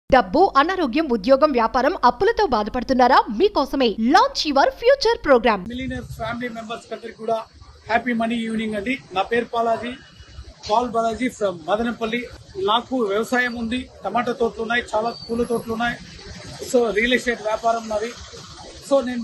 డబ్బు అనారోగ్యం ఉద్యోగం వ్యాపారం అప్పులతో బాధపడుతున్నారా మీకోసమే launch your future program millionaire family members అందరికి కూడా హ్యాపీ మనీ ఈవినింగ్ అండి నా పేరు బాలాజీ పాల్ బాలాజీ ఫ్రమ్ మదనపల్లి నాకు వ్యవసాయం ఉంది టమాటా తోటలు ఉన్నాయి చాలా పూల తోటలు ఉన్నాయి సో రియల్ ఎస్టేట్ వ్యాపారం నాది సో నేను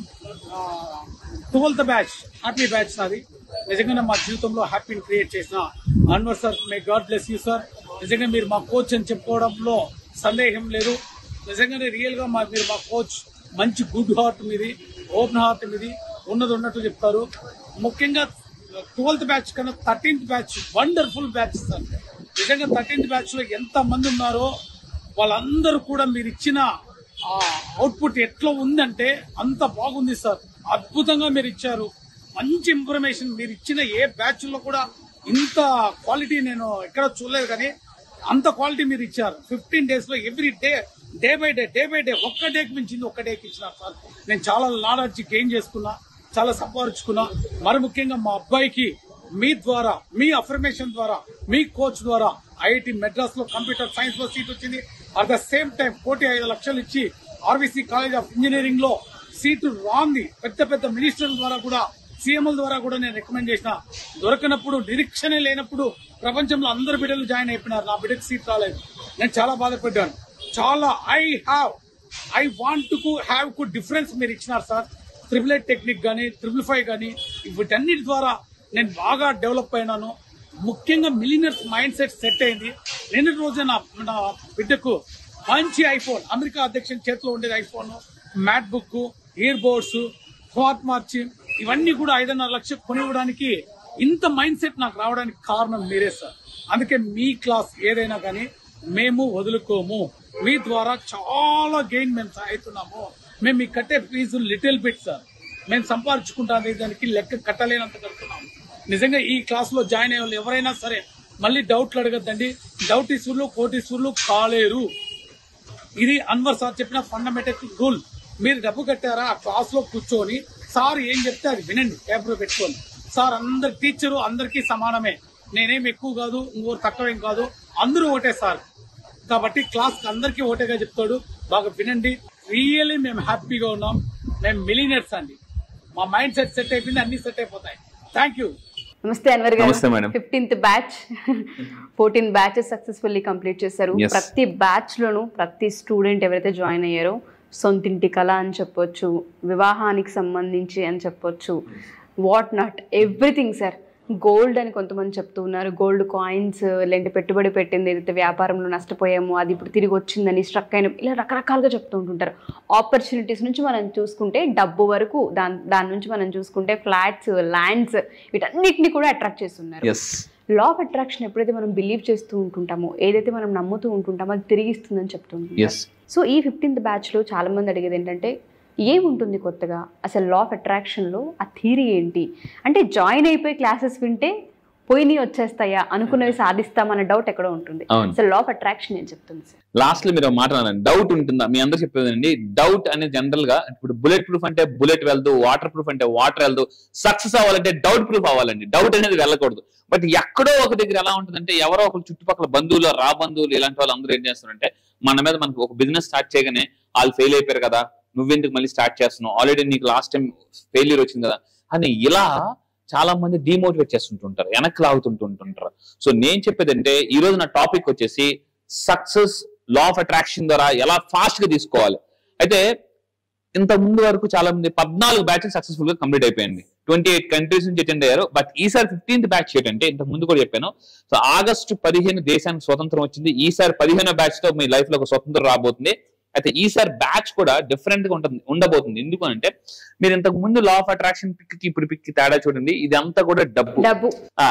ట్వెల్త్ బ్యాచ్ హ్యాపీ బ్యాచ్ నాది నిజంగానే మా జీవితంలో హ్యాపీని క్రియేట్ చేసిన Anwar sir may God bless you sir నిజంగా మీరు మా కోచ్ అని చెప్పుకోవడంలో సందేహం లేదు నిజంగానే రియల్ గా మా మీరు మా కోచ్ మంచి గుడ్ హార్ట్ మీది ఓపెన్ హార్ట్ మీది ఉన్నది ఉన్నట్టు చెప్తారు ముఖ్యంగా ట్వెల్త్ బ్యాచ్ కన్నా thirteenth batch wonderful batch sir నిజంగా థర్టీన్త్ బ్యాచ్ లో ఎంత మంది ఉన్నారో వాళ్ళందరూ కూడా మీరు ఇచ్చిన అవుట్పుట్ ఎట్లా ఉందంటే అంత బాగుంది సార్ అద్భుతంగా మీరు ఇచ్చారు మంచి ఇన్ఫర్మేషన్ మీరు ఇచ్చిన ఏ బ్యాచ్ లో కూడా ఇంత క్వాలిటీ నేను ఎక్కడ చూడలేదు కానీ అంత క్వాలిటీ మీరు ఇచ్చారు ఫిఫ్టీన్ డేస్ లో every day day by day day by day ఒక్క డేకి మించింది ఒక్క డేకి ఇచ్చినారు సార్ నేను చాలా నాలెడ్జ్ గెయిన్ చేసుకున్నా చాలా సంపాదించుకున్నా మరి ముఖ్యంగా మా అబ్బాయికి మీ ద్వారా మీ అఫర్మేషన్ ద్వారా మీ కోచ్ ద్వారా ఐఐటి మెడ్రాస్ లో కంప్యూటర్ సైన్స్ లో సీట్ వచ్చింది అట్ ద సేమ్ టైం కోటి ఐదు లక్షలు ఇచ్చి ఆర్వీసీ కాలేజ్ ఆఫ్ ఇంజనీరింగ్ లో సీటు రాంది పెద్ద పెద్ద మినిస్టర్ల ద్వారా కూడా సీఎంల ద్వారా కూడా నేను రికమెండ్ చేసిన దొరకనప్పుడు నిరీక్షణే లేనప్పుడు ప్రపంచంలో అందరు బిడ్డలు జాయిన్ అయిపోయినారు నా బిడ్డకి సీట్ రాలేదు నేను చాలా బాధపడ్డాను చాలా I have I want to have to difference మీరు ఇచ్చినారు సార్ ట్రిపుల్ ఎయిట్ టెక్నిక్ కానీ ట్రిపుల్ ఫైవ్ కానీ వీటన్నిటి ద్వారా నేను బాగా డెవలప్ అయినాను ముఖ్యంగా మిలినర్స్ మైండ్ సెట్ సెట్ అయింది నిన్నటి రోజే నా నా బిడ్డకు మంచి ఐఫోన్ అమెరికా అధ్యక్షుని చేతిలో ఉండేది iPhone MacBook earbuds smart మార్చ్ ఇవన్నీ కూడా ఐదున్నర లక్షలు కొనివ్వడానికి ఇంత మైండ్ సెట్ నాకు రావడానికి కారణం మీరే సార్ అందుకే మీ క్లాస్ ఏదైనా కానీ మేము వదులుకోము మీ ద్వారా చాలా గెయిన్ మేము అవుతున్నాము మేము మీ కట్టే ఫీజు లిటిల్ బిట్ సార్ మేము సంపాదించుకుంటానే దానికి లెక్క కట్టలేనంత కడుతున్నాము నిజంగా ఈ క్లాస్ లో జాయిన్ అయ్యే వాళ్ళు ఎవరైనా సరే మళ్ళీ డౌట్లు అడగద్దండి డౌట్ ఇసులు కోటీశ్వరులు కాలేరు ఇది అన్వర్ సార్ చెప్పిన ఫండమెంటల్ రూల్ మీరు డబ్బు కట్టారా ఆ క్లాస్ లో కూర్చొని సార్ ఏం చెప్తే అది వినండి పేపర్ పెట్టుకొని సార్ అందరి టీచరు అందరికీ సమానమే నేనేం ఎక్కువ కాదు ఇంకోరు తక్కువేం కాదు అందరూ ఒకటే సార్ కాబట్టి క్లాస్ అందరికీ ఒకటేగా చెప్తాడు బాగా వినండి రియల్లీ మేము హ్యాపీగా ఉన్నాం మేము మిలీనియర్స్ అండి మా మైండ్ సెట్ సెట్ అయిపోయింది అన్ని సెట్ అయిపోతాయి థ్యాంక్ యూ నమస్తే అన్వర్ గారు నమస్తే madam. Fifteenth batch fourteen batches successfully complete చేశారు Yes. ప్రతి బ్యాచ్ లోను ప్రతి స్టూడెంట్ ఎవరైతే జాయిన్ అయ్యారో సొంతింటి కళ అని చెప్పొచ్చు వివాహానికి సంబంధించి అని చెప్పొచ్చు what not everything sir gold అని కొంతమంది చెప్తూ ఉన్నారు గోల్డ్ కాయిన్స్ లేదంటే పెట్టుబడి పెట్టింది ఏదైతే వ్యాపారంలో నష్టపోయామో అది ఇప్పుడు తిరిగి వచ్చిందని స్ట్రక్ అయిన ఇలా రకరకాలుగా చెప్తూ ఉంటుంటారు ఆపర్చునిటీస్ నుంచి మనం చూసుకుంటే డబ్బు వరకు దాని దాని నుంచి మనం చూసుకుంటే ఫ్లాట్స్ ల్యాండ్స్ వీటన్నిటిని కూడా అట్రాక్ట్ చేస్తున్నారు ఎస్ లా ఆఫ్ అట్రాక్షన్ ఎప్పుడైతే మనం బిలీవ్ చేస్తూ ఉంటుంటామో ఏదైతే మనం నమ్ముతూ ఉంటుంటామో అది తిరిగి ఇస్తుందని చెప్తూ ఉంటారు ఎస్ సో ఈ ఫిఫ్టీన్త్ బ్యాచ్లో చాలా మంది అడిగేది ఏంటంటే ఏముంటుంది కొత్తగా అసలు లా ఆఫ్ అట్రాక్షన్లో ఆ థీరీ ఏంటి అంటే జాయిన్ అయిపోయి క్లాసెస్ వింటే పోయినవి వచ్చేస్తాయా అనుకున్నవి సాధిస్తామన్న డౌట్ ఎక్కడో ఉంటుంది అవును. అసలు లా ఆఫ్ అట్రాక్షన్ ఏం చెప్తుంది సార్ లాస్ట్ లో మీరు మాట్లాడాలండి డౌట్ ఉంటుందా మీ అందరూ చెప్పేదండి డౌట్ అనేది జనరల్ గా ఇప్పుడు బుల్లెట్ ప్రూఫ్ అంటే బుల్లెట్ వెళ్దు వాటర్ ప్రూఫ్ అంటే వాటర్ వెళ్దు సక్సెస్ అవ్వాలంటే డౌట్ ప్రూఫ్ అవ్వాలండి డౌట్ అనేది వెళ్ళకూడదు బట్ ఎక్కడో ఒక దగ్గర ఎలా ఉంటుందంటే ఎవరో ఒకరు చుట్టుపక్కల బంధువులు రా బంధువులు ఇలాంటి వాళ్ళు అందరూ ఏం చేస్తారంటే మన మీద మనకు ఒక బిజినెస్ స్టార్ట్ చేయగానే వాళ్ళు ఫెయిల్ అయిపోయారు కదా నువ్వెందుకు మళ్ళీ స్టార్ట్ చేస్తున్నావు ఆల్రెడీ నీకు లాస్ట్ టైం ఫెయిల్యూర్ వచ్చింది కదా అని ఇలా చాలా మంది డిమోటివేట్ చేస్తుంటుంటారు వెనక్కి లాగుతుంటుంటుంటారు సో నేను చెప్పేది అంటే ఈ రోజు నా టాపిక్ వచ్చేసి సక్సెస్ లా ఆఫ్ అట్రాక్షన్ ద్వారా ఎలా ఫాస్ట్ గా తీసుకోవాలి అయితే ఇంత ముందు వరకు చాలా మంది పద్నాలుగు బ్యాచెస్ సక్సెస్ఫుల్ గా కంప్లీట్ అయిపోయింది ట్వంటీ ఎయిట్ కంట్రీస్ నుంచి అటెండ్ అయ్యారు బట్ ఈసారి ఫిఫ్టీన్త్ బ్యాచ్ ఏంటంటే ఇంత ముందు కూడా చెప్పాను సో ఆగస్టు పదిహేను దేశానికి స్వతంత్రం వచ్చింది ఈసారి పదిహేనో బ్యాచ్ తో మీ లైఫ్ లో ఒక స్వతంత్రం రాబోతుంది అయితే ఈసారి బ్యాచ్ కూడా డిఫరెంట్ గా ఉంటుంది ఉండబోతుంది ఎందుకు అంటే మీరు ఇంతకు ముందు లా ఆఫ్ అట్రాక్షన్ పిక్ కి ఇప్పుడు పిక్ కి తేడా చూడండి ఇది అంతా కూడా డబ్బు డబ్బు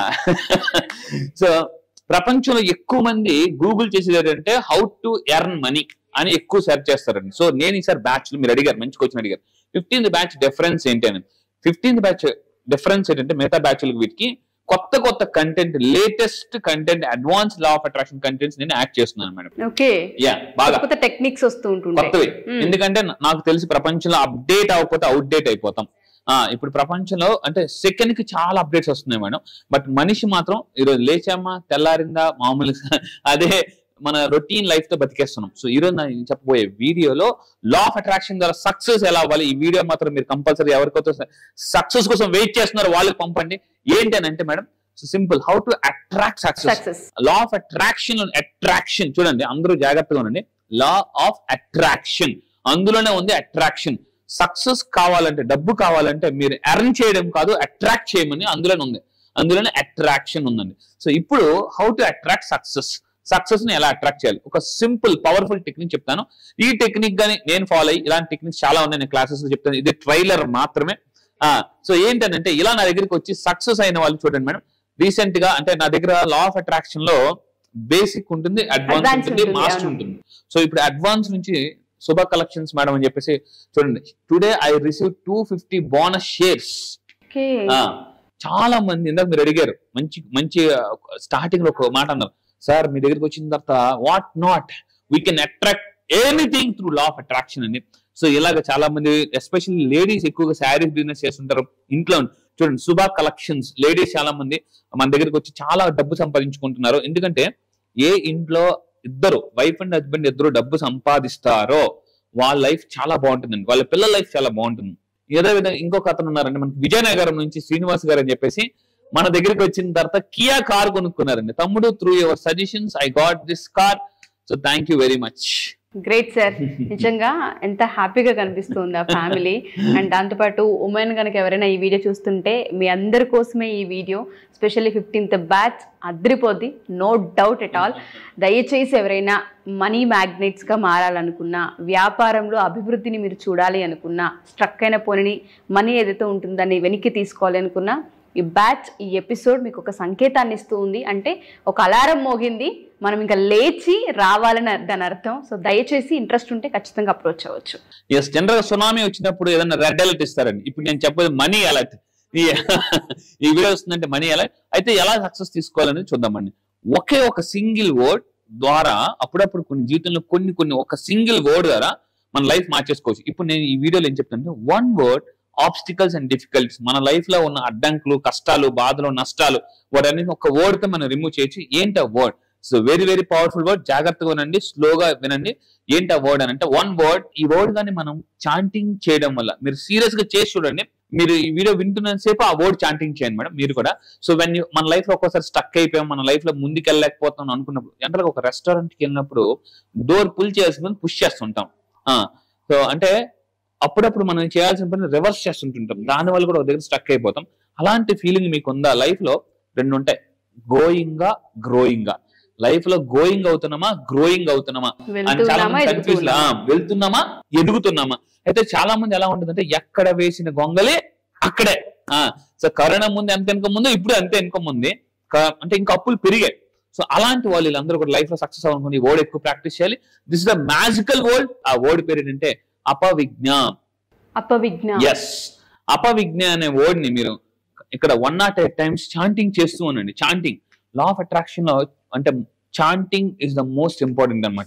సో ప్రపంచంలో ఎక్కువ మంది గూగుల్ చేసేది ఏంటంటే హౌ టు ఎర్న్ మనీ అని ఎక్కువ సెర్చ్ చేస్తారండి సో నేను ఈసారి బ్యాచ్ మీరు అడిగారు మంచి క్వశ్చన్ అడిగారు ఫిఫ్టీన్త్ బ్యాచ్ డిఫరెన్స్ ఏంటి అని ఫిఫ్టీన్త్ బ్యాచ్ డిఫరెన్స్ ఏంటంటే మిగతా బ్యాచ్లకు వీటికి కొత్త కొత్త content latest content advance law of attraction contents నేను యాడ్ చేస్తున్నాను మేడం ఓకే యా బాగా కొత్త టెక్నిక్స్ వస్తూ ఉంటుంటాయి కొత్తవి మ్మ్. ఎందుకంటే నా- నాకు తెలిసి ప్రపంచంలో అప్డేట్ అవ్వకపోతే అవుట్డేట్ అయిపోతాం ఆ ఇప్పుడు ప్రపంచంలో అంటే సెకండ్ కి చాలా అప్డేట్స్ వస్తున్నాయి మేడం బట్ మనిషి మాత్రం ఈరోజు లేచామా తెల్లారిందా మామూలుగా అదే మన రొటీన్ లైఫ్ తో బతికేస్తున్నాం సో ఈ రోజు నేను చెప్పబోయే వీడియోలో లా ఆఫ్ అట్రాక్షన్ ద్వారా సక్సెస్ ఎలా అవ్వాలి ఈ వీడియో మాత్రం మీరు కంపల్సరీ ఎవరికైతే సక్సెస్ కోసం వెయిట్ చేస్తున్నారో వాళ్ళకి పంపండి ఏంటి అని అంటే madam so simple how to attract success success law of attraction attraction చూడండి అందరూ జాగ్రత్తగా ఉండండి లా ఆఫ్ అట్రాక్షన్ అందులోనే ఉంది అట్రాక్షన్ సక్సెస్ కావాలంటే డబ్బు కావాలంటే మీరు ఎర్న్ చేయడం కాదు అట్రాక్ట్ చేయమని అందులోనే ఉంది అందులోనే అట్రాక్షన్ ఉందండి సో ఇప్పుడు how to attract success success ని ఎలా అట్రాక్ట్ చేయాలి ఒక సింపుల్ పవర్ఫుల్ టెక్నిక్ చెప్తాను ఈ టెక్నిక్ గాని నేను ఫాలో అయ్యి ఇలాంటి టెక్నిక్స్ చాలా ఉన్నాయి నేను క్లాసెస్ లో చెప్తాను ఇది ట్రైలర్ మాత్రమే ఆ సో ఏంటంటే ఇలా నా దగ్గరికి వచ్చి సక్సెస్ అయిన వాళ్ళు చూడండి మేడం రీసెంట్ గా అంటే నా దగ్గర లా ఆఫ్ అట్రాక్షన్ లో బేసిక్ ఉంటుంది అడ్వాన్స్ Advanced ఉంటుంది ఉంటుంది, మాస్టర్ అవును. ఉంటుంది సో ఇప్పుడు అడ్వాన్స్ నుంచి శుభ కలెక్షన్స్ మేడం అని చెప్పేసి చూడండి today I receive two fifty bonus shares okay చాలా మంది ఇందాక మీరు అడిగారు మంచి మంచి స్టార్టింగ్ లో ఒక మాట అన్నారు సార్ మీ దగ్గరికి వచ్చిన తర్వాత what not we can attract anything through law of attraction అండి సో ఇలాగ చాలా మంది ఎస్పెషల్లీ లేడీస్ ఎక్కువగా శారీస్ బిజినెస్ చేస్తుంటారు ఇంట్లో చూడండి శుభ కలెక్షన్స్ లేడీస్ చాలా మంది మన దగ్గరికి వచ్చి చాలా డబ్బు సంపాదించుకుంటున్నారు ఎందుకంటే ఏ ఇంట్లో ఇద్దరు వైఫ్ అండ్ హస్బెండ్ ఇద్దరు డబ్బు సంపాదిస్తారో వాళ్ళ లైఫ్ చాలా బాగుంటుందండి వాళ్ళ పిల్లల లైఫ్ చాలా బాగుంటుంది ఏదో విధంగా ఇంకొక అతను ఉన్నారండి మనకి విజయనగరం నుంచి శ్రీనివాస్ గారు అని చెప్పేసి మన దగ్గరికి వచ్చిన తర్వాత కియా కార్ కొనుక్కున్నారండి తమ్ముడు through your suggestions I got this car so thank you very much great sir నిజంగా ఎంత హ్యాపీగా కనిపిస్తుంది ఆ ఫ్యామిలీ అండ్ దాంతోపాటు ఉమెన్ కనుక ఎవరైనా ఈ వీడియో చూస్తుంటే మీ అందరి కోసమే ఈ వీడియో స్పెషల్లీ ఫిఫ్టీన్త్ బ్యాచ్ అద్రిపోద్ది నో డౌట్ ఎట్ ఆల్ దయచేసి ఎవరైనా మనీ మ్యాగ్నెట్స్గా మారాలనుకున్నా వ్యాపారంలో అభివృద్ధిని మీరు చూడాలి అనుకున్నా స్ట్రక్ అయిన పోనీ మనీ ఏదైతే ఉంటుందో దాన్ని వెనక్కి తీసుకోవాలి అనుకున్నా ఈ బ్యాచ్ ఈ ఎపిసోడ్ మీకు ఒక సంకేతాన్ని ఇస్తూ ఉంది అంటే ఒక అలారం మోగింది మనం ఇంకా లేచి రావాలని దాని అర్థం సో దయచేసి ఇంట్రెస్ట్ ఉంటే ఖచ్చితంగా అప్రోచ్ అవ్వచ్చు ఎస్ జనరల్ గా సునామీ వచ్చినప్పుడు ఏదైనా రెడ్ అలర్ట్ ఇస్తారండి ఇప్పుడు నేను చెప్పేది మనీ అలర్ట్ ఈ ఈ వీడియో వస్తుందంటే మనీ అలర్ట్ అయితే ఎలా సక్సెస్ తీసుకోవాలని చూద్దామండి ఒకే ఒక సింగిల్ వర్డ్ ద్వారా అప్పుడప్పుడు కొన్ని జీవితంలో కొన్ని కొన్ని ఒక సింగిల్ వర్డ్ ద్వారా మన లైఫ్ మార్చేసుకోవచ్చు ఇప్పుడు నేను ఈ వీడియోలో ఏం చెప్తానంటే one word obstacles and difficulties మన లైఫ్ లో ఉన్న అడ్డంకులు కష్టాలు బాధలు నష్టాలు వాటన్నిటిని ఒక వర్డ్ తో మనం రిమూవ్ చేయొచ్చు ఏంటి ఆ word so very very powerful word జాగ్రత్తగా వినండి స్లోగా వినండి ఏంటి ఆ వర్డ్ అని అంటే వన్ వర్డ్ ఈ వర్డ్ గాని మనం చాంటింగ్ చేయడం వల్ల మీరు సీరియస్ గా చేసి చూడండి మీరు ఈ వీడియో వింటున్న సేపు ఆ వర్డ్ చాంటింగ్ చేయండి మేడం మీరు కూడా సో వెన్ మన లైఫ్ లో ఒక్కోసారి స్టక్ అయిపోయాం మన లైఫ్ లో ముందుకు వెళ్ళలేకపోతాం అనుకున్నప్పుడు జనరల్ ఒక రెస్టారెంట్ కి వెళ్ళినప్పుడు డోర్ పుల్ చేయాల్సిన పుష్ చేస్తుంటాం సో అంటే అప్పుడప్పుడు మనం చేయాల్సిన పని రివర్స్ చేస్తుంటుంటాం దాని వల్ల కూడా ఒక దగ్గర స్టక్ అయిపోతాం అలాంటి ఫీలింగ్ మీకు ఉందా లైఫ్ లో రెండు ఉంటాయి గోయింగ్ గా గ్రోయింగ్ గా లైఫ్ లో గోయింగ్ అవుతున్నామా గ్రోయింగ్ అవుతున్నామా అని చాలా వెళ్తున్నామా మంది confuse లా, ఆ, వెళ్తున్నామా ఎదుగుతున్నామా అయితే చాలా మంది ఎలా ఉంటుందంటే ఎక్కడ వేసిన గొంగలే అక్కడే ఆ సో కరోనా ముందు ఎంత వెనుక ముందు ఇప్పుడు అంతే వెనుక ఉంది క- అంటే ఇంకా అప్పులు పెరిగాయి సో అలాంటి వాళ్ళు వీళ్ళందరూ కూడా లైఫ్ లో సక్సెస్ అవ్వాలనుకుని వర్డ్ ఎక్కువ ప్రాక్టీస్ చేయాలి this is the magical word ఆ వర్డ్ పేరు ఏంటంటే అపవిజ్ఞ అపవిజ్ఞ ఎస్ అపవిజ్ఞ అనే వర్డ్ ని మీరు ఇక్కడ one not eight times chanting చేస్తూ ఉండండి చాంటింగ్ లా ఆఫ్ అట్రాక్షన్ లో అంటే chanting is the most important అనమాట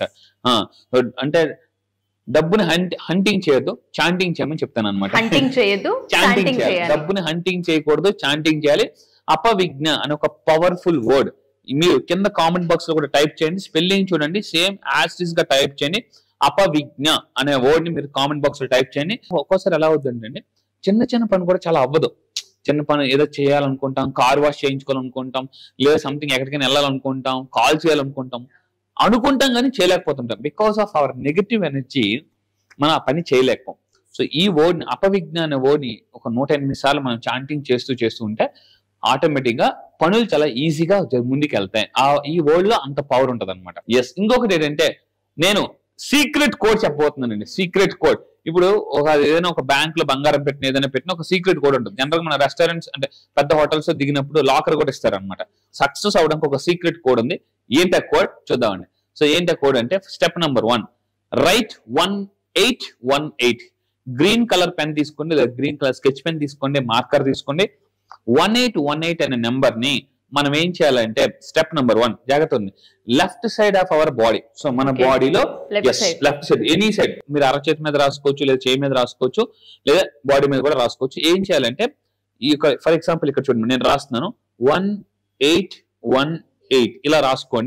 అంటే డబ్బుని హంటింగ్ చేయొద్దు చాంటింగ్ చేయమని చెప్తాను అనమాట హంటింగ్ చేయొద్దు చాంటింగ్ చాంటింగ్ చేయాలి చేయాలి డబ్బుని హంటింగ్ చేయకూడదు చాంటింగ్ చేయాలి అపవిజ్ఞ అని ఒక పవర్ఫుల్ వర్డ్ మీరు కింద కామెంట్ బాక్స్ లో కూడా టైప్ చేయండి స్పెల్లింగ్ చూడండి సేమ్ యాస్టిస్ గా టైప్ చేయండి అపవిజ్ఞ అనే వర్డ్ ని మీరు కామెంట్ బాక్స్ లో టైప్ చేయండి ఒక్కోసారి ఎలా అవుతుందంటే చిన్న చిన్న పని కూడా చాలా అవ్వదు చిన్న పని ఏదో చేయాలనుకుంటాం కార్ వాష్ చేయించుకోవాలనుకుంటాం లేదా సంథింగ్ ఎక్కడికైనా వెళ్ళాలనుకుంటాం కాల్ చేయాలనుకుంటాం అనుకుంటాం కానీ చేయలేకపోతుంటాం because of our negative energy మనం ఆ పని చేయలేకపోం సో ఈ వర్డ్ అపవిజ్ఞ అనే word ని ఒక నూట ఎనిమిది సార్లు మనం చాంటింగ్ చేస్తూ చేస్తూ ఉంటే ఆటోమేటిక్ గా పనులు చాలా ఈజీగా ముందుకు వెళ్తాయి ఆ ఈ వర్డ్ లో అంత పవర్ ఉంటది అనమాట ఎస్ ఇంకొకటి ఏంటంటే నేను సీక్రెట్ కోడ్ చెప్పబోతున్నానండి సీక్రెట్ కోడ్ ఇప్పుడు ఒక ఏదైనా ఒక బ్యాంక్ లో బంగారం పెట్టిన ఏదైనా పెట్టిన ఒక సీక్రెట్ కోడ్ ఉంటుంది జనరల్ మన రెస్టారెంట్స్ అంటే పెద్ద హోటల్స్ దిగినప్పుడు లాకర్ కూడా ఇస్తారనమాట సక్సెస్ అవడానికి ఒక సీక్రెట్ కోడ్ ఉంది ఏంటి ఆ కోడ్ చూద్దామండి సో ఏంటి ఆ కోడ్ అంటే step number one write one eight one eight green colour pen తీసుకోండి లేదా గ్రీన్ కలర్ స్కెచ్ పెన్ తీసుకోండి మార్కర్ తీసుకోండి వన్ ఎయిట్ వన్ ఎయిట్ అనే నెంబర్ ని మనం ఏం చేయాలంటే స్టెప్ నెంబర్ వన్ జాగ్రత్త ఉంది left side of our body so మన Okay. బాడీలో Left side. Left side any side మీరు అరచేతి మీద రాసుకోవచ్చు లేదా చేయి మీద రాసుకోవచ్చు లేదా బాడీ మీద కూడా రాసుకోవచ్చు ఏం చేయాలంటే ఈ ఫర్ ఎగ్జాంపుల్ ఇక్కడ చూడండి నేను రాస్తున్నాను వన్ ఎయిట్ వన్ ఎయిట్ ఇలా రాసుకోండి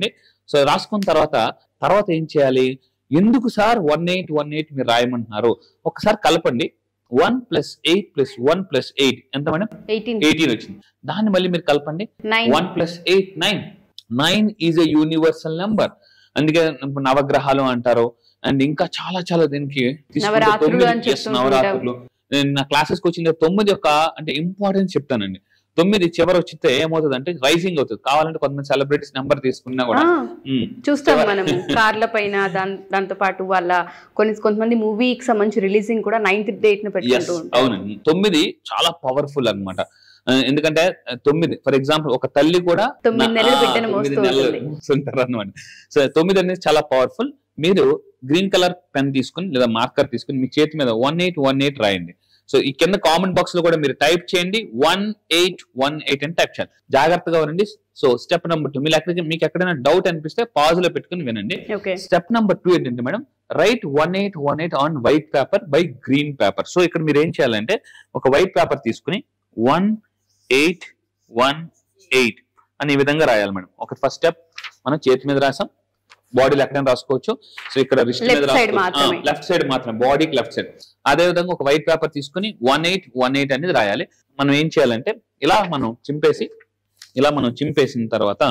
సో రాసుకున్న తర్వాత తర్వాత ఏం చేయాలి ఎందుకు sir one eight one eight మీరు రాయమంటున్నారు ఒకసారి కలపండి one plus eight plus one plus eight ఎంత మేడం ఎయిటీన్ ఎయిటీన్ వచ్చింది దాన్ని మళ్ళీ మీరు కలపండి nine one plus eight nine nine is a universal number అందుకే ఇప్పుడు నవగ్రహాలు అంటారు అండ్ ఇంకా చాలా చాలా దీనికి తీసుకుంటే నవరాత్రులు తొమ్మిది- అని yes, చెప్తుంటాం. నవరాత్రులు నేను నా క్లాసెస్కి వచ్చిన తొమ్మిది యొక్క అంటే ఇంపార్టెన్స్ చెప్తానండి తొమ్మిది చివరి వచ్చితే ఏమవుతుంది అంటే రైజింగ్ అవుతుంది కావాలంటే కొంతమంది సెలబ్రిటీస్ నెంబర్ తీసుకున్నా కూడా ఉమ్, చూస్తాం చివరి- మనము కార్ల పైన దాని దాంతో పాటు వాళ్ళ కొన్ని కొంతమంది మూవీకి సంబంధించి రిలీజింగ్ కూడా నైన్త్ డేట్ ని Yes, పెట్టుకుంటూ ఉంటారు అవునండి తొమ్మిది చాలా పవర్ఫుల్ అన్నమాట ఆ, ఎందుకంటే ఆ, తొమ్మిది ఫర్ ఎగ్జాంపుల్ ఒక తల్లి కూడా తొమ్మిది నా- నెలలు ఆ, బిడ్డను తొమ్మిది మోస్తూ నెలలు ఉంటుంది. మోస్తుంటారు అన్నమాట సో తొమ్మిది అనేది చాలా పవర్ఫుల్ మీరు గ్రీన్ కలర్ పెన్ తీసుకుని లేదా మార్కర్ తీసుకుని మీ చేతి మీద వన్ ఎయిట్ వన్ ఎయిట్ రాయండి సో ఈ కింద కామెంట్ బాక్స్ లో కూడా మీరు టైప్ చేయండి వన్ ఎయిట్ వన్ ఎయిట్ అని టైప్ చేయాలి జాగ్రత్తగా ఉండండి సో స్టెప్ నెంబర్ టూ మీరు ఎక్కడికి మీకు ఎక్కడైనా డౌట్ అనిపిస్తే పాజ్ లో పెట్టుకుని వినండి ఓకే స్టెప్ నెంబర్ టూ ఏంటంటే madam write one eight one eight on white paper by green paper so ఇక్కడ మీరు ఏం చేయాలంటే ఒక వైట్ పేపర్ తీసుకుని వన్ ఎయిట్ వన్ ఎయిట్ అని ఈ విధంగా రాయాలి మేడం ఒక ఫస్ట్ స్టెప్ మనం చేతి మీద రాసాం బాడీలో ఎక్కడైనా రాసుకోవచ్చు సో ఇక్కడ రిస్ట్ మీద Left side మాత్రమే. లెఫ్ట్ సైడ్ మాత్రమే బాడీకి లెఫ్ట్ సైడ్ అదే విధంగా ఒక వైట్ పేపర్ తీసుకుని వన్ ఎయిట్ వన్ ఎయిట్ అనేది రాయాలి మనం ఏం చేయాలంటే ఇలా మనం చింపేసి ఇలా మనం చింపేసిన తర్వాత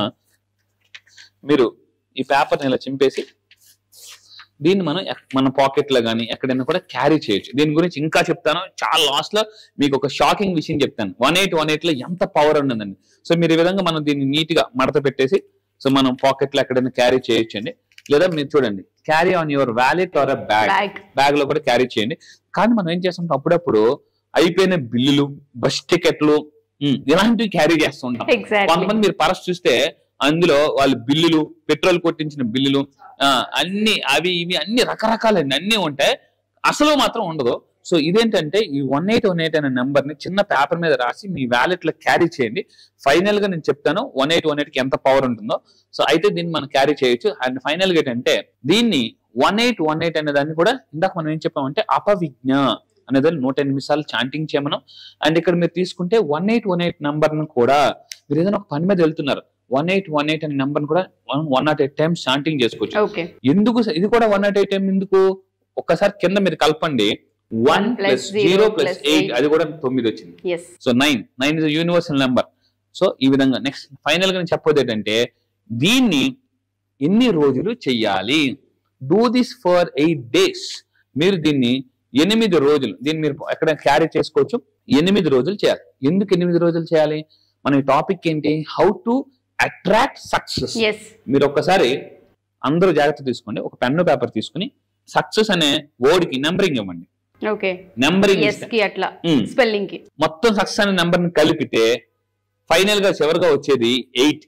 మీరు ఈ పేపర్ని ఇలా చింపేసి దీన్ని మనం ఎక్- మన పాకెట్ లో కానీ ఎక్కడైనా కూడా క్యారీ చేయొచ్చు దీని గురించి ఇంకా చెప్తాను చాలా లాస్ట్ లో మీకు ఒక షాకింగ్ విషయం చెప్తాను వన్ ఎయిట్ వన్ ఎయిట్ లో ఎంత పవర్ ఉన్నదండి సో మీరు ఈ విధంగా మనం దీన్ని నీట్ గా మడత పెట్టేసి సో మనం పాకెట్ లో ఎక్కడైనా క్యారీ చేయొచ్చండి లేదా మీరు చూడండి carry on your wallet or bag bag bag లో కూడా క్యారీ చేయండి కానీ మనం ఏం చేస్తుంటాం అప్పుడప్పుడు అయిపోయిన బిల్లులు బస్ టికెట్లు ఉమ్, ఇలాంటివి క్యారీ చేస్తుంటాం ఎగ్జాక్ట్లీ కొంతమంది మీరు పరస్ చూస్తే అందులో వాళ్ళు బిల్లులు పెట్రోల్ కొట్టించిన బిల్లులు ఆ, అన్ని అవి ఇవి అన్ని రకరకాలండి అన్ని ఉంటాయి అసలు మాత్రం ఉండదు సో ఇదేంటంటే ఈ వన్ ఎయిట్ వన్ ఎయిట్ అనే నెంబర్ ని చిన్న పేపర్ మీద రాసి మీ వ్యాలెట్ లో క్యారీ చేయండి ఫైనల్ గా నేను చెప్తాను వన్ ఎయిట్ వన్ ఎయిట్ కి ఎంత పవర్ ఉంటుందో సో అయితే దీన్ని మనం క్యారీ చేయొచ్చు అండ్ ఫైనల్ గా ఏంటంటే దీన్ని వన్ ఎయిట్ వన్ ఎయిట్ అనే దాన్ని కూడా ఇందాక మనం ఏం చెప్పామంటే అపవిజ్ఞ అనేది నూట ఎనిమిది సార్లు చాంటింగ్ చేయమనం అండ్ ఇక్కడ మీరు తీసుకుంటే one eight one eight number ను కూడా మీరు ఏదైనా ఒక పని మీద వెళ్తున్నారు వన్ ఎయిట్ వన్ ఎయిట్ అనే నెంబర్ కూడా one not eight times chanting చేసుకోవచ్చు ఓకే ఎందుకు స- ఇది కూడా వన్ నాట్ ఎయిట్ టైం ఎందుకు ఒక్కసారి కింద మీరు కలపండి one One plus plus zero zero plus plus eight eight. అది కూడా తొమ్మిది వచ్చింది yes so nine nine is universal number so ఈ విధంగా నెక్స్ట్ ఫైనల్ గా నేను చెప్పేది ఏంటంటే దీన్ని ఎన్ని రోజులు చెయ్యాలి do this for eight days మీరు దీన్ని ఎనిమిది రోజులు దీన్ని మీరు ఎక్కడ క్యారీ చేసుకోవచ్చు ఎనిమిది రోజులు చేయాలి ఎందుకు ఎనిమిది రోజులు చేయాలి మన టాపిక్ ఏంటి how to attract success yes మీరు ఒక్కసారి అందరూ జాగ్రత్త తీసుకోండి ఒక పెన్ను పేపర్ తీసుకుని సక్సెస్ అనే వర్డ్ కి నెంబరింగ్ ఇవ్వండి ఓకే నెంబరింగ్ ఎస్ కి అట్లా ఉమ్. స్పెల్లింగ్ కి మొత్తం సక్సెస్ అనే నెంబర్ ని కలిపితే ఫైనల్ గా చివరిగా వచ్చేది ఎయిట్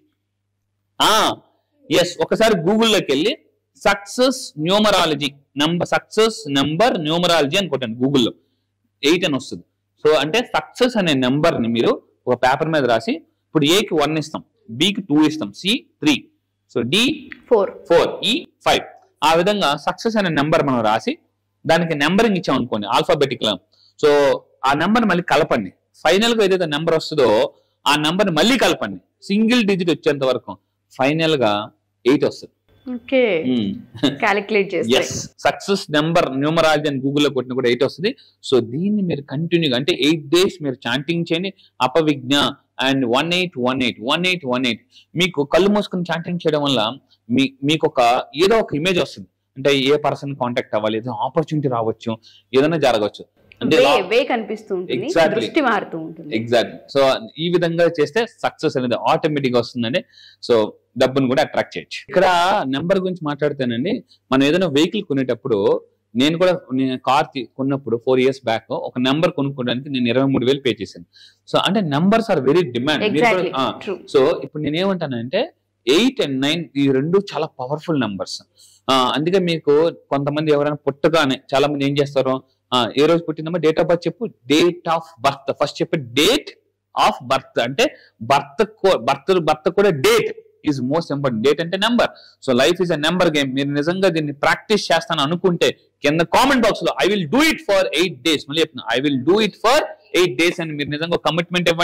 ఆ ఎస్ ఒకసారి గూగుల్లోకి వెళ్ళి success numerology number success number numerology అని కొట్టండి గూగుల్లో ఎయిట్ అని వస్తుంది సో అంటే సక్సెస్ అనే నెంబర్ ని మీరు ఒక పేపర్ మీద రాసి ఇప్పుడు ఏ కి వన్ ఇస్తాం B కి టూ ఇస్తాం C three so D four four E five ఆ విధంగా సక్సెస్ అనే నెంబర్ మనం రాసి దానికి నెంబరింగ్ ఇచ్చాం అనుకోండి ఆల్ఫాబెటిక్ సో ఆ నెంబర్ మళ్ళీ కలపండి ఫైనల్ గా ఏదైతే నెంబర్ వస్తుందో ఆ నెంబర్ మళ్ళీ కలపండి సింగిల్ డిజిట్ వచ్చేంత వరకు ఫైనల్ గా ఎయిట్ వస్తుంది ఓకే క్యాలిక్యులేట్ చేస్తే ఎస్ సక్సెస్ నెంబర్ న్యూమరాలజీ అని గూగుల్లో కొట్టిన కూడా ఎయిట్ వస్తుంది సో దీన్ని మీరు కంటిన్యూగా అంటే ఎయిట్ డేస్ మీరు చాంటింగ్ చేయండి అపవిజ్ఞ and one eight one eight one eight one eight మీకు కళ్ళు మూసుకుని చాంటింగ్ చేయడం వల్ల మీ మీకు ఒక ఏదో ఒక ఇమేజ్ వస్తుంది అంటే ఏ పర్సన్ కాంటాక్ట్ అవ్వాలి ఏదో ఆపర్చునిటీ రావచ్చు ఏదైనా జరగవచ్చు అంటే వే లా- వే కనిపిస్తూ ఉంటుంది Exactly. దృష్టి మారుతూ ఉంటుంది ఎగ్జాక్ట్లీ సో ఈ విధంగా చేస్తే సక్సెస్ అనేది ఆటోమేటిక్ గా వస్తుందండి సో డబ్బును కూడా అట్రాక్ట్ చేయొచ్చు ఇక్కడ నెంబర్ గురించి మాట్లాడితేనండి మనం ఏదైనా వెహికల్ కొనేటప్పుడు నేను కూడా నేను కార్ కొన్నప్పుడు ఫోర్ ఇయర్స్ బ్యాక్ ఒక నెంబర్ కొనుక్కోవడానికి నేను ఇరవై మూడు వేలు పే చేశాను సో అంటే numbers are very demand exactly true so ఇప్పుడు నేను ఏమంటానంటే ఎయిట్ అండ్ నైన్ ఈ రెండు చాలా పవర్ఫుల్ నెంబర్స్ అందుకే మీకు కొంతమంది ఎవరైనా పుట్టగానే చాలా మంది ఏం చేస్తారు ఆ, ఏ రోజు పుట్టిందమ్మా డేట్ ఆఫ్ బర్త్ చెప్పు డేట్ ఆఫ్ బర్త్ ఫస్ట్ చెప్పే డేట్ ఆఫ్ బర్త్ అంటే బర్త్ బర్త్ బర్త్ కూడా date is most important date అంటే number so life is a number game మీరు నిజంగా దీన్ని ప్రాక్టీస్ చేస్తాను అనుకుంటే కింద కామెంట్ బాక్స్ లో I will do it for eight days మళ్ళీ చెప్తున్నా I will do it for eight days అని మీరు నిజంగా కమిట్మెంట్ ఇవ్వండి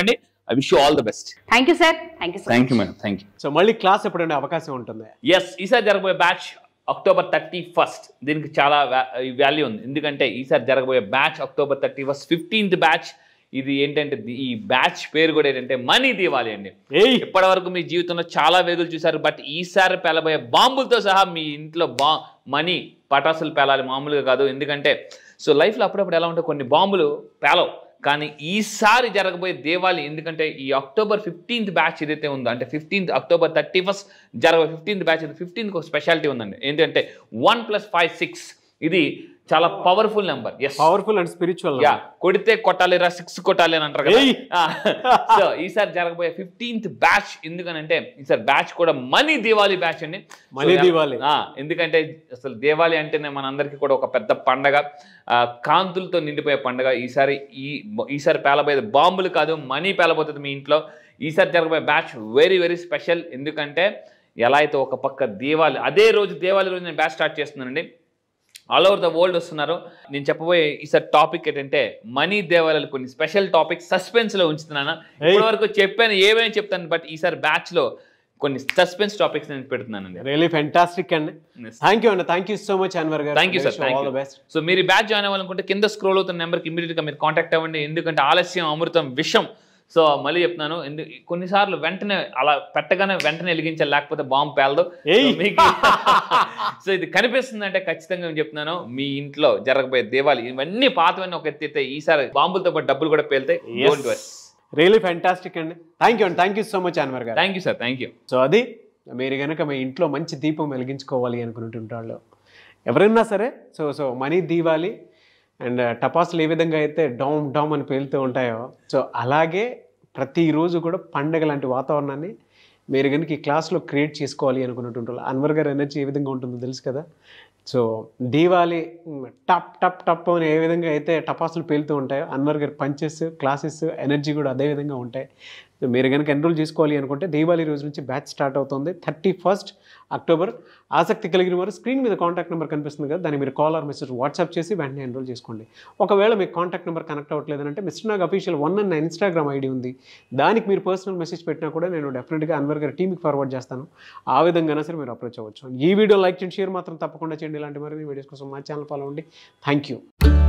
I wish you all the best thank you sir thank you thank you madam thank you so మళ్ళీ class ఎప్పుడంటే అవకాశం ఉంటుంది ఎస్ ఈసారి జరగబోయే బ్యాచ్ అక్టోబర్ థర్టీ ఫస్ట్ దీనికి చాలా వాల్యూ ఉంది ఎందుకంటే ఈసారి జరగబోయే batch October thirty first fifteenth batch ఇది ఏంటంటే ది- ఈ బ్యాచ్ పేరు కూడా ఏంటంటే మనీ దివాలి అండి ఏయ్ ఇప్పటి వరకు మీ జీవితంలో చాలా వేగులు చూశారు బట్ ఈసారి పేలబోయే బాంబులతో సహా మీ ఇంట్లో బా మనీ పటాసులు పేలాలి మామూలుగా కాదు ఎందుకంటే సో లైఫ్లో అప్పుడప్పుడు ఎలా ఉంటే కొన్ని బాంబులు పేలవు కానీ ఈసారి జరగబోయే దేవాలి ఎందుకంటే ఈ అక్టోబర్ ఫిఫ్టీన్త్ బ్యాచ్ ఏదైతే ఉందో అంటే ఫిఫ్టీన్త్ అక్టోబర్ థర్టీ ఫస్ట్ జరగబోయే ఫిఫ్టీన్త్ బ్యాచ్ ఫిఫ్టీన్త్ ఒక స్పెషాలిటీ ఉందండి ఏంటంటే వన్ ప్లస్ ఫైవ్ సిక్స్ ఇది చాలా powerful number yes powerful and spiritual యా కొడితే కొట్టాలి రా సిక్స్ కొట్టాలి అని అంటారు కదా ఏయ్! సో ఈసారి జరగబోయే ఫిఫ్టీన్త్ బ్యాచ్ ఎందుకనంటే ఈసారి బ్యాచ్ కూడా మనీ దివాళీ బ్యాచ్ అండి So, మనీ యా- దివాళీ. ఆ, ఎందుకంటే అసలు దేవాలి అంటేనే మనందరికీ కూడా ఒక పెద్ద పండగ ఆ, కాంతులతో నిండిపోయే పండగ ఈసారి ఈ ఈసారి పేలబోయేది బాంబులు కాదు మనీ పేలబోతుంది మీ ఇంట్లో ఈసారి జరగబోయే బ్యాచ్ వెరీ వెరీ స్పెషల్ ఎందుకంటే ఎలా అయితే ఒక పక్క దేవాలి అదే రోజు దేవాలి రోజు నేను బ్యాచ్ స్టార్ట్ చేస్తున్నానండి ఆల్ ఓవర్ ద వరల్డ్ వస్తున్నారు నేను చెప్పబోయే ఈసారి టాపిక్ ఏంటంటే మనీ దేవాలయాలు కొన్ని స్పెషల్ టాపిక్ సస్పెన్స్ లో ఉంచుతున్నాను ఇప్పటి వరకు చెప్పాను ఏమైనా చెప్తాను బట్ ఈసారి బ్యాచ్ లో కొన్ని సస్పెన్స్ టాపిక్స్ నేను పెడుతున్నానండి రియలీ ఫెంటాస్టిక్ అండి Yes. థ్యాంక్ యూ అండి thank you so much Anwar గారు thank you sir thank all you the best so మీరు బ్యాచ్ జాయిన్ అవ్వాలనుకుంటే కింద స్క్రోల్ అవుతున్న నెంబర్కి ఇమీడియట్గా మీరు కాంటాక్ట్ అవ్వండి ఎందుకంటే ఆలస్యం అమృతం విషం సో మళ్ళీ చెప్తున్నాను ఎందు కొన్నిసార్లు వెంటనే అలా పెట్టగానే వెంటనే వెలిగించాలి లేకపోతే బాంబు పేలదు ఏయ్! So మీకు సో ఇది కనిపిస్తుంది అంటే ఖచ్చితంగా నేను చెప్తున్నాను మీ ఇంట్లో జరగబోయే దేవాలి ఇవన్నీ పాతవన్నీ ఒక ఎత్తితే ఈసారి బాంబులతో పాటు డబ్బులు కూడా పేలుతాయి డోంట్ వరీ రియలీ ఫెంటాస్టిక్ అండి థ్యాంక్ యూ అండి thank you so much Anwar గారు thank you sir thank you so అది మీరు కనుక మీ ఇంట్లో మంచి దీపం వెలిగించుకోవాలి అనుకుంటుంటాళ్ళు ఎవరైనా సరే so so money Diwali and టపాసులు ఏ విధంగా అయితే డామ్ డామ్ అని పేలుతూ ఉంటాయో సో అలాగే ప్రతిరోజు కూడా పండగ లాంటి వాతావరణాన్ని మీరు కనుక ఈ క్లాస్లో క్రియేట్ చేసుకోవాలి అనుకున్నట్టుంటారు అన్వర్ గారి ఎనర్జీ ఏ విధంగా ఉంటుందో తెలుసు కదా సో దీవాలి మ్, టప్ టప్ టప్ అని ఏ విధంగా అయితే టపాసులు పేలుతూ ఉంటాయో అన్వర్ గారి పంచెస్ క్లాసెస్ ఎనర్జీ కూడా అదే విధంగా ఉంటాయి సో మీరు కనుక ఎన్రోల్ చేసుకోవాలి అనుకుంటే దీపావళి రోజు నుంచి బ్యాచ్ స్టార్ట్ అవుతుంది థర్టీ ఫస్ట్ అక్టోబర్ ఆసక్తి కలిగిన వారు స్క్రీన్ మీద కాంటాక్ట్ నెంబర్ కనిపిస్తుంది కదా దాన్ని మీరు కాల్ ఆర్ మెసేజ్ వాట్సాప్ చేసి వెంటనే ఎన్రోల్ చేసుకోండి ఒకవేళ మీకు కాంటాక్ట్ నెంబర్ కనెక్ట్ అవ్వట్లేదంటే మిస్టర్ నాగ్ అఫీషియల్ వన్ అన్న ఇన్స్టాగ్రామ్ ఐడి ఉంది దానికి మీరు పర్సనల్ మెసేజ్ పెట్టినా కూడా నేను డెఫినెట్గా అన్వర్ గారి టీమ్కి ఫార్వర్డ్ చేస్తాను ఆ విధంగా సరే మీరు అప్రోచ్ అవ్వచ్చు ఈ వీడియో లైక్ చేయండి షేర్ మాత్రం తప్పకుండా చేయండి ఇలాంటి మరిన్ని వీడియోస్ కోసం మా ఛానల్ ఫాలో అవ్వండి థ్యాంక్ యూ